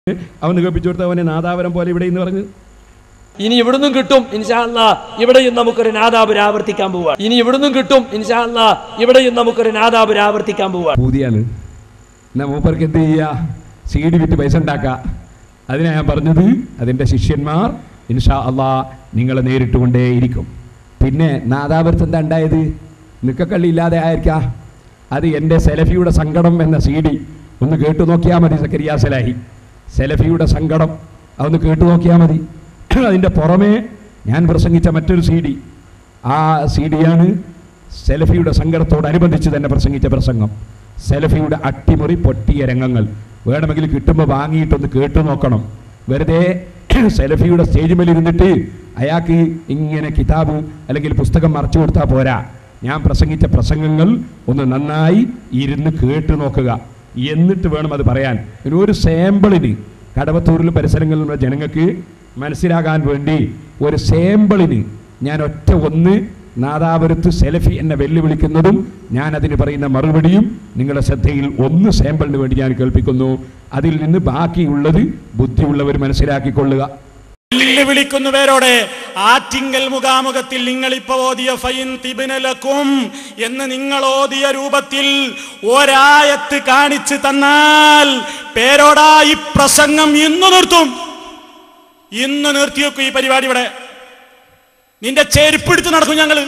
അവന് കേൾപ്പിച്ചു കൊടുത്ത അവനെ നാദാവരം പോലെ ഇവിടെ എന്ന് പറഞ്ഞു ഇനി ഇവിടുന്നും കിട്ടും ഇൻഷാല്ല ഇവിടെയും നമുക്കൊരു നാദാപുരം ആവർത്തിക്കാൻ പോവാ ഇനി ഇവിടുന്നും കിട്ടും ഇൻഷാല്ല ഇവിടെയും നമുക്കൊരു നാദാപുരം ആവർത്തിക്കാൻ പോവാ പൂതിയാണ് എന്നാ മൂപ്പർക്ക് എന്ത് ചെയ്യുക സീഡി വിറ്റ് പൈസ ഉണ്ടാക്കുക അതിനാ ഞാൻ പറഞ്ഞത് അതിൻ്റെ ശിഷ്യന്മാർ ഇൻഷാ അള്ളാ നിങ്ങളെ നേരിട്ട് കൊണ്ടേയിരിക്കും പിന്നെ നാദാപുരത്ത് എന്താ ഉണ്ടായത് നിക്കക്കള്ളി ഇല്ലാതെ ആയിരിക്കാം അത് എൻ്റെ സെലഫിയുടെ സങ്കടം എന്ന സി ഡി ഒന്ന് കേട്ടു നോക്കിയാൽ മതി സക്കരിയ സലാഹി സെലഫിയുടെ സങ്കടം അതൊന്ന് കേട്ടു നോക്കിയാൽ മതി അതിൻ്റെ പുറമേ ഞാൻ പ്രസംഗിച്ച മറ്റൊരു സി ഡി ആ സി ഡിയാണ് സെലഫിയുടെ സങ്കടത്തോടനുബന്ധിച്ച് തന്നെ പ്രസംഗിച്ച പ്രസംഗം സെലഫിയുടെ അട്ടിമുറി പൊട്ടിയ രംഗങ്ങൾ വേണമെങ്കിൽ കിട്ടുമ്പോൾ വാങ്ങിയിട്ടൊന്ന് കേട്ടു നോക്കണം വെറുതെ സെലഫിയുടെ സ്റ്റേജ് മേൽ ഇരുന്നിട്ട് അയാൾക്ക് ഇങ്ങനെ കിതാബ് അല്ലെങ്കിൽ പുസ്തകം മറച്ചു കൊടുത്താൽ പോരാ ഞാൻ പ്രസംഗിച്ച പ്രസംഗങ്ങൾ ഒന്ന് നന്നായി ഇരുന്ന് കേട്ടു നോക്കുക എന്നിട്ട് വേണം അത് പറയാൻ ഇനി ഒരു സാമ്പിളിന് കടവത്തൂരിലും പരിസരങ്ങളിലുള്ള ജനങ്ങൾക്ക് മനസ്സിലാകാൻ വേണ്ടി ഒരു സാമ്പിളിന് ഞാൻ ഒറ്റ ഒന്ന് നാദാപുരത്ത് സെലഫി എന്നെ വെല്ലുവിളിക്കുന്നതും ഞാൻ അതിന് പറയുന്ന മറുപടിയും നിങ്ങളുടെ ശ്രദ്ധയിൽ ഒന്ന് സാമ്പിളിന് വേണ്ടി ഞാൻ കേൾപ്പിക്കുന്നു അതിൽ നിന്ന് ബാക്കിയുള്ളത് ബുദ്ധിയുള്ളവർ മനസ്സിലാക്കിക്കൊള്ളുക വെല്ലുവിളിക്കുന്നവരോട് ആറ്റിങ്കൽ മുഖാമുഖത്തിൽ നിങ്ങൾ ഇപ്പൊ ഓതിയ ഫൈൻ തിബിനലക്കും എന്ന് നിങ്ങൾ ഓതിയ രൂപത്തിൽ ഒരായത്ത് കാണിച്ചു തന്നാൽ പേരോടാ ഈ പ്രസംഗം ഇന്ന് നിർത്തും ഇന്ന് നിർത്തി വെക്കും ഈ പരിപാടി ഇവിടെ നിന്റെ ചെരുപ്പെടുത്ത് നടക്കും ഞങ്ങള്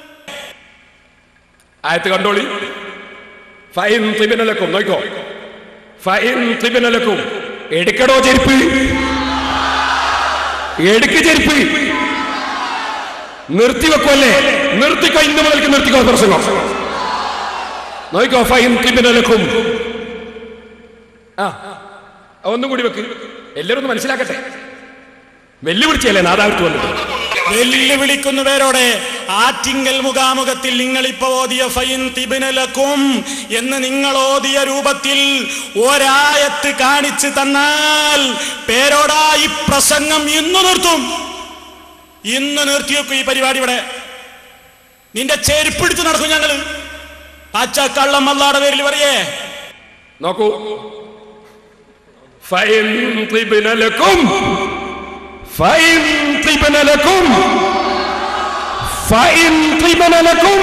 ആയത്ത് കണ്ടോളി ഫൈൻ ത്രിബിനലക്കും നോക്കോ ഫൈൻ ത്രിബിനലക്കും എടുക്കടോ ചെരുപ്പ് എടുക്ക് ചെരുപ്പ് നിർത്തിവെക്കുമല്ലേ നിർത്തിക്കോ ഇന്ന് മുതൽക്ക് നിർത്തിക്കോ പ്രസംഗം നോക്കോ ഫൈൻ ത്രിബിനലക്കും ആ ആ, ഒന്നും കൂടി വെക്ക് എല്ലാവരും ഒന്ന് മനസ്സിലാക്കട്ടെ വെല്ലുവിളിച്ചല്ലേ നാദാവത്ത് വന്നിട്ട് വെല്ലുവിളിക്കുന്നവരോട് ആറ്റിങ്കൽ മുഖാമുഖത്തിൽ നിങ്ങൾ ഇപ്പൊ ഓതിയ ഫൈൻ തിബിനലക്കും എന്ന് നിങ്ങൾ ഓതിയ രൂപത്തിൽ ഒരായത്ത് കാണിച്ചു തന്നാൽ പേരോടാ ഈ പ്രസംഗം ഇന്ന് നിർത്തും ഇന്ന് നിർത്തി വെക്കും ഈ പരിപാടി ഇവിടെ നിന്റെ ചെരുപ്പെടുത്ത് നടക്കും ഞങ്ങള് പച്ചക്കള്ളം അല്ലാടെ പേരിൽ പറയേ നോക്കൂ ഫൈൻ ത്രിബിനലക്കും ഫൈൻ ത്രിബിനലക്കും ഫൈൻ ത്രിബിനലക്കും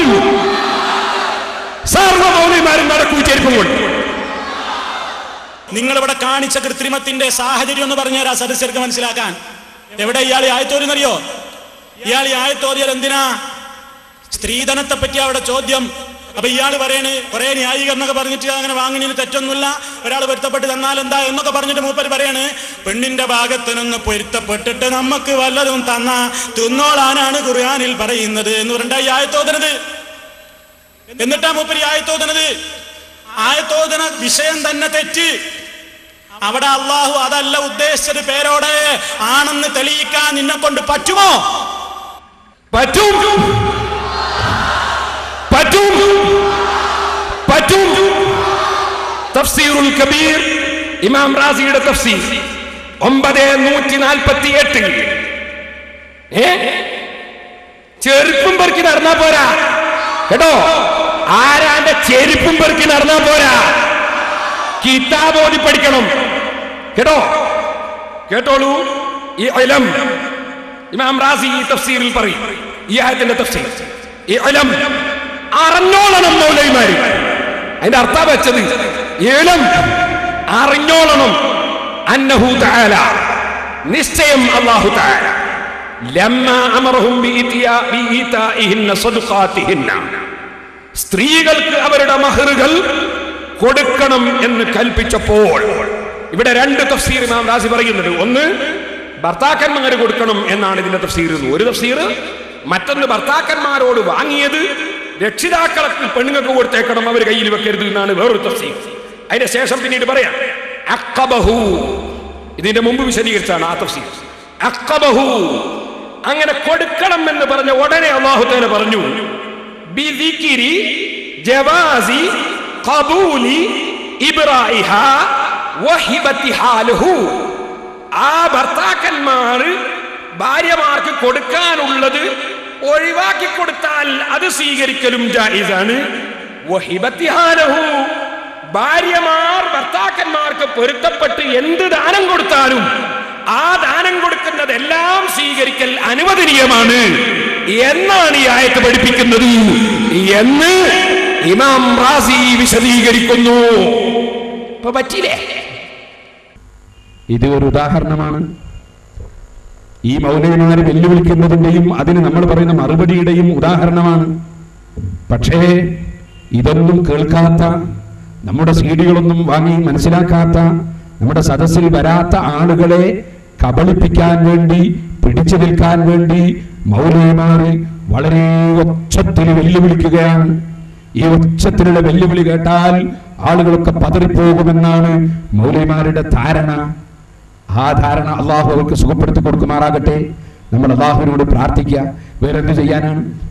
സർവമൗലിമാരും നടക്കൂ ചെരുപ്പം കൊണ്ട് നിങ്ങൾ ഇവിടെ കാണിച്ച കൃത്രിമത്തിന്റെ സാഹചര്യം എന്ന് പറഞ്ഞുതരാ സദസ്യർക്ക് മനസ്സിലാക്കാൻ എവിടെ ഇയാൾ ഈ ആയത്തോരിന്നറിയോ ഇയാൾ ഈ ആയത്തോരിയാൽ എന്തിനാ സ്ത്രീധനത്തെ പറ്റി അവിടെ ചോദ്യം അപ്പൊ ഇയാൾ പറയണ് കുറെ ന്യായീകരണമൊക്കെ പറഞ്ഞിട്ട് അങ്ങനെ വാങ്ങിനതിന് തെറ്റൊന്നുമില്ല ഒരാൾ പൊരുത്തപ്പെട്ട് തന്നാൽ എന്താ എന്നൊക്കെ പറഞ്ഞിട്ട് മൂപ്പര് പറയാണ് പെണ്ണിന്റെ ഭാഗത്തിനൊന്ന് പൊരുത്തപ്പെട്ടിട്ട് നമുക്ക് വല്ലതും തന്ന തിന്നോളാനാണ് ഖുർആനിൽ പറയുന്നത് എന്ന് പറഞ്ഞാ ഈ ആയത്തോതനത് എന്നിട്ടാ മൂപ്പര് ഈ ആയത്തോതനത് ആയത്തോദന വിഷയം തന്നെ തെറ്റ് അവിടെ അള്ളാഹു അതല്ല ഉദ്ദേശിച്ചത് പേരോടെ ആണെന്ന് തെളിയിക്കാൻ നിന്നെ കൊണ്ട് പറ്റുമോ പറ്റും പറ്റും പറ്റും തഫ്സീറുൽ കബീർ ഇമാം റാസിയുടെ തഫ്സീർ ഒമ്പത് നൂറ്റി നാൽപ്പത്തി എട്ട് ഏ ചെരുപ്പും പെറുക്കി നടന്നാ പോരാ കേട്ടോ ആരാന്റെ ചെരുപ്പും പെറുക്കി നടന്നാ പോരാ കിതാബ് ഓതി പഠിക്കണം കേട്ടോ കേട്ടോളൂ ഈ ഇലം ഇമാം റാസി ഈ തഫ്സീറിൽ പറയും ഈ ആയത്തിന്റെ തഫ്സീർ ഈ ഇലം അറിഞ്ഞോളണം മൗലൈമാര് അതിന്റെ അർത്ഥം വെച്ചത് ഇലം അറിഞ്ഞോളണം അന്നഹു തആല നിശ്ചയം അല്ലാഹു തആല ലമ്മ അമറഹും ബിഇതിയാ ബിഇതാഇഹിന്ന സദഖാതിഹിന്ന സ്ത്രീകൾക്ക് അവരുടെ മഹറുകൾ കൊടുക്കണം എന്ന് കൽപ്പിച്ചപ്പോൾ ഇവിടെ രണ്ട് തഫ്സീർ ഇമാം റാസി പറയുന്നുണ്ട് ഒന്ന് ഭർത്താക്കന്മാർ കൊടുക്കണം എന്നാണ് ഇതിന്റെ തഫ്സീർ എന്ന്. ഒരു തഫ്സീർ മറ്റൊന്ന് ഭർത്താക്കന്മാരോട് വാങ്ങിയത് രക്ഷിതാക്കളെ പെണ്ണുങ്ങൾക്ക് കൊടുത്തേക്കണം അവർ കയ്യിൽ വെക്കരുത് എന്നാണ് വേറൊരു തഫ്സീർ അതിന്റെ ശേഷം പിന്നീട് പറയാം അക്കബഹു ഇതിന്റെ മുമ്പ് വിശദീകരിച്ചാണ് ആ തഫ്സീർ അക്കബഹു അങ്ങനെ കൊടുക്കണം എന്ന് പറഞ്ഞ ഉടനെ അള്ളാഹു തആല പറഞ്ഞു ബിദിക്കിരി ജവാസി ഖബൂലി ഇബ്രാഹിഹ വഹിബത്തിഹാ ലഹു ആ ഭർത്താക്കന്മാർ ഭാര്യമാർക്ക് കൊടുക്കാനുള്ളത് ഒഴിവാക്കി കൊടുത്താൽ അത് സ്വീകരിക്കലും ജായിസാണ് വഹിബത്തിഹാ ലഹു ഭാര്യമാർ ഭർത്താക്കന്മാർക്ക് പൊരുത്തപ്പെട്ട് എന്ത് ദാനം കൊടുത്താലും ആ ദാനം കൊടുക്കുന്നതെല്ലാം സ്വീകരിക്കൽ അനുവദനീയമാണ് എന്നാണ് ഈ ആയത്ത് പഠിപ്പിക്കുന്നത് എന്ന് ഇമാം റാസി വിശദീകരിക്കുന്നു ഇപ്പൊ പറ്റിയില്ലേ ഇത് ഒരു ഉദാഹരണമാണ് ഈ മൗലവിമാരെ വെല്ലുവിളിക്കുന്നതിന്റെയും അതിന് നമ്മൾ പറയുന്ന മറുപടിയുടെയും ഉദാഹരണമാണ് പക്ഷേ ഇതൊന്നും കേൾക്കാത്ത നമ്മുടെ സീഡികളൊന്നും വാങ്ങി മനസ്സിലാക്കാത്ത നമ്മുടെ സദസ്സിൽ വരാത്ത ആളുകളെ കബളിപ്പിക്കാൻ വേണ്ടി പിടിച്ചു നിൽക്കാൻ വേണ്ടി മൗലവിമാര് വളരെ ഒച്ചത്തിൽ വെല്ലുവിളിക്കുകയാണ് ഈ ഒച്ചത്തിലുള്ള വെല്ലുവിളി കേട്ടാൽ ആളുകളൊക്കെ പതറിപ്പോകുമെന്നാണ് മൗലവിമാരുടെ ധാരണ ആ ധാരണ അള്ളാഹു അവർക്ക് സുഖപ്പെടുത്തി കൊടുക്കുമാറാകട്ടെ നമ്മൾ അള്ളാഹുവിനോട് പ്രാർത്ഥിക്കുക വേറെന്ത് ചെയ്യാനാണ്